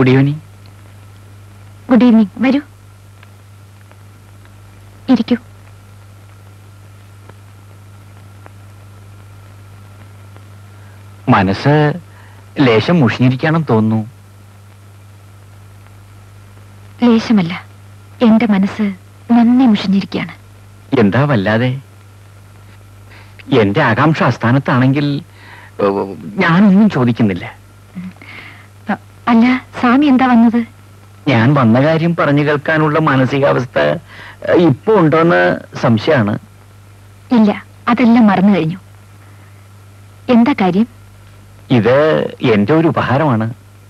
good evening good evening വരൂ ഇരിക്കൂ മനസ്സ് ലേശം മുഷിഞ്ഞിരിക്കാണെന്ന് തോന്നുന്നു ലേശമല്ല എന്റെ മനസ്സ് നന്ദി മുഷിഞ്ഞിരിക്കുകയാണ് എന്താ വല്ലാതെ എന്റെ ആകാംക്ഷ അസ്ഥാനത്താണെങ്കിൽ ഏഹ്, ഞാനൊന്നും ചോദിക്കുന്നില്ല അ- അല്ല സ്വാമി എന്താ വന്നത് ഞാൻ വന്ന കാര്യം പറഞ്ഞു കേൾക്കാനുള്ള മാനസികാവസ്ഥ ഏഹ്, ഇപ്പൊ ഉണ്ടോന്ന് സംശയമാണ് ഇല്ല അതെല്ലാം മറന്നു കഴിഞ്ഞു എന്താ കാര്യം ഇത് എന്റെ ഒരു ഉപഹാരമാണ്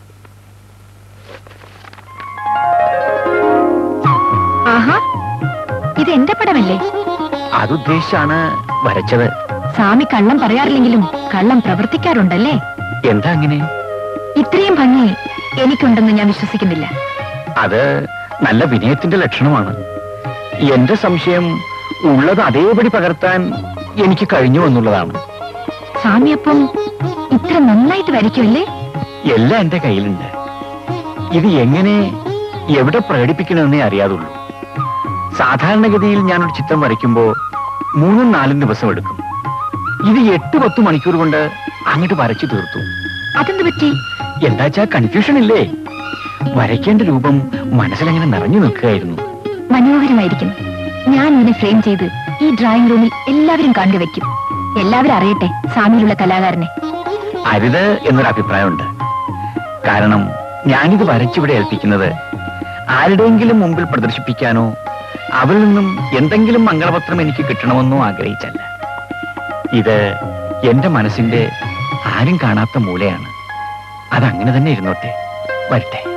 ആഹാ ഇത് എന്റെ പടമല്ലേ അതുദ്ദേശിച്ചാണ് വരച്ചത് സ്വാമി കള്ളം പറയാറില്ലെങ്കിലും കള്ളം പ്രവർത്തിക്കാറുണ്ടല്ലേ എന്താ അങ്ങനെ ഇത്രയും ഭംഗി എനിക്കുണ്ടെന്ന് ഞാൻ വിശ്വസിക്കുന്നില്ല അത് നല്ല വിനയത്തിന്റെ ലക്ഷണമാണ് എന്റെ സംശയം ഉള്ളത് അതേപടി പകർത്താൻ എനിക്ക് കഴിഞ്ഞു എന്നുള്ളതാണ് സ്വാമി അപ്പം ഇത്ര നന്നായിട്ട് വരയ്ക്കുമല്ലേ എല്ലാം എന്റെ കയ്യിലുണ്ട് ഇത് എങ്ങനെ എവിടെ പ്രകടിപ്പിക്കണമെന്നേ അറിയാതുള്ളൂ സാധാരണഗതിയിൽ ഞാനൊരു ചിത്രം വരയ്ക്കുമ്പോ മൂന്നും നാലും ദിവസം എടുക്കും ഇത് എട്ട് പത്ത് മണിക്കൂർ കൊണ്ട് അങ്ങോട്ട് വരച്ചു തീർത്തു അതെന്ത് പറ്റി എന്താച്ചാ കൺഫ്യൂഷൻ ഇല്ലേ വരയ്ക്കേണ്ട രൂപം മനസ്സിലങ്ങനെ നിറഞ്ഞു നിൽക്കുകയായിരുന്നു മനോഹരമായിരിക്കുന്നു ഞാൻ ഇതിനെ ഫ്രെയിം ചെയ്ത് ഈ ഡ്രോയിങ് റൂമിൽ എല്ലാവരും കണ്ടുവെക്കും എല്ലാവരും അറിയട്ടെ സ്വാമിയിലുള്ള കലാകാരനെ അരുത് എന്നൊരു അഭിപ്രായമുണ്ട് കാരണം ഞാനിത് വരച്ചിവിടെ ഏൽപ്പിക്കുന്നത് ആരുടെയെങ്കിലും മുമ്പിൽ പ്രദർശിപ്പിക്കാനോ അവരിൽ നിന്നും എന്തെങ്കിലും മംഗളപത്രം എനിക്ക് കിട്ടണമെന്നോ ആഗ്രഹിച്ചല്ല ഇത് എന്റെ മനസ്സിന്റെ ആരും കാണാത്ത മൂലയാണ് അതങ്ങനെ തന്നെ ഇരുന്നോട്ടെ വരട്ടെ